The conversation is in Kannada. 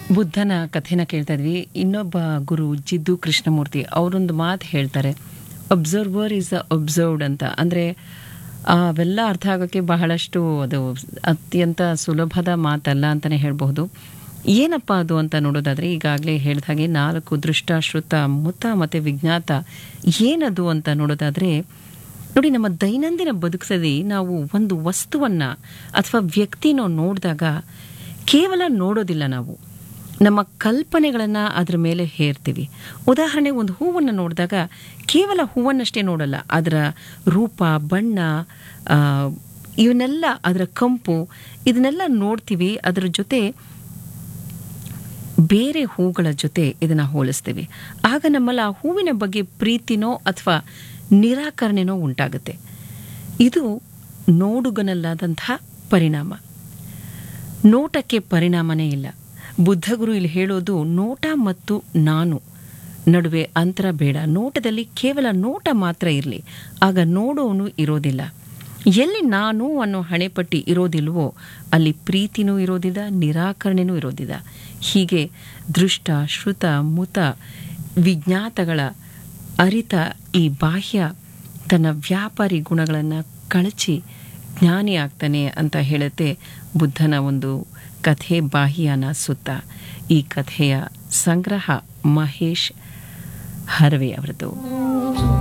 ಬುದ್ಧನ ಕಥೆನ ಕೇಳ್ತಾ ಇದ್ವಿ ಇನ್ನೊಬ್ಬ ಗುರು ಜಿದ್ದು ಕೃಷ್ಣಮೂರ್ತಿ ಅವರೊಂದು ಮಾತು ಹೇಳ್ತಾರೆ ಅಬ್ಸರ್ವರ್ ಈಸ್ ಅ ಅಬ್ಸರ್ವ್ಡ್ ಅಂತ ಅಂದರೆ ಅವೆಲ್ಲ ಅರ್ಥ ಆಗೋಕ್ಕೆ ಬಹಳಷ್ಟು ಅದು ಅತ್ಯಂತ ಸುಲಭದ ಮಾತಲ್ಲ ಅಂತಲೇ ಹೇಳಬಹುದು ಏನಪ್ಪ ಅದು ಅಂತ ನೋಡೋದಾದರೆ ಈಗಾಗಲೇ ಹೇಳಿದ ಹಾಗೆ ನಾಲ್ಕು ದೃಷ್ಟ ಶ್ರುತ ಮುತ ಮತ್ತು ವಿಜ್ಞಾತ ಏನದು ಅಂತ ನೋಡೋದಾದರೆ ನೋಡಿ ನಮ್ಮ ದೈನಂದಿನ ಬದುಕದಲ್ಲಿ ನಾವು ಒಂದು ವಸ್ತುವನ್ನು ಅಥವಾ ವ್ಯಕ್ತಿನೋ ನೋಡಿದಾಗ ಕೇವಲ ನೋಡೋದಿಲ್ಲ ನಾವು ನಮ್ಮ ಕಲ್ಪನೆಗಳನ್ನು ಅದರ ಮೇಲೆ ಹೇರ್ತೀವಿ ಉದಾಹರಣೆ ಒಂದು ಹೂವನ್ನು ನೋಡಿದಾಗ ಕೇವಲ ಹೂವನ್ನಷ್ಟೇ ನೋಡಲ್ಲ ಅದರ ರೂಪ ಬಣ್ಣ ಆ, ಇವನ್ನೆಲ್ಲ ಅದರ ಕಂಪು ಇದನ್ನೆಲ್ಲ ನೋಡ್ತೀವಿ ಅದರ ಜೊತೆ ಬೇರೆ ಹೂಗಳ ಜೊತೆ ಇದನ್ನು ಹೋಲಿಸ್ತೀವಿ ಆಗ ನಮ್ಮಲ್ಲಿ ಆ ಹೂವಿನ ಬಗ್ಗೆ ಪ್ರೀತಿನೋ ಅಥವಾ ನಿರಾಕರಣೆನೋ ಉಂಟಾಗುತ್ತೆ ಇದು ನೋಡುಗನಲ್ಲಾದಂತಹ ಪರಿಣಾಮ ನೋಟಕ್ಕೆ ಪರಿಣಾಮನೇ ಇಲ್ಲ ಬುದ್ಧಗುರು ಇಲ್ಲಿ ಹೇಳೋದು ನೋಟ ಮತ್ತು ನಾನು ನಡುವೆ ಅಂತರ ಬೇಡ ನೋಟದಲ್ಲಿ ಕೇವಲ ನೋಟ ಮಾತ್ರ ಇರಲಿ ಆಗ ನೋಡೋನು ಇರೋದಿಲ್ಲ ಎಲ್ಲಿ ನಾನು ಅನ್ನೋ ಹಣೆಪಟ್ಟಿ ಇರೋದಿಲ್ವೋ ಅಲ್ಲಿ ಪ್ರೀತಿನೂ ಇರೋದಿಲ್ಲ ನಿರಾಕರಣೆನೂ ಇರೋದಿಲ್ಲ ಹೀಗೆ ದೃಷ್ಟ ಶ್ರುತ ಮುತ ವಿಜ್ಞಾತಗಳ ಅರಿತ ಈ ಬಾಹ್ಯ ತನ್ನ ವ್ಯಾಪಾರಿ ಗುಣಗಳನ್ನು ಕಳಚಿ ಜ್ಞಾನಿ ಆಗ್ತಾನೆ ಅಂತ ಹೇಳುತ್ತೆ ಬುದ್ಧನ ಒಂದು ಕಥೆ ಬಾಹ್ಯನ ಸುತ್ತ ಈ ಕಥೆಯ ಸಂಗ್ರಹ ಮಹೇಶ್ ಹರವೆ ಅವರದು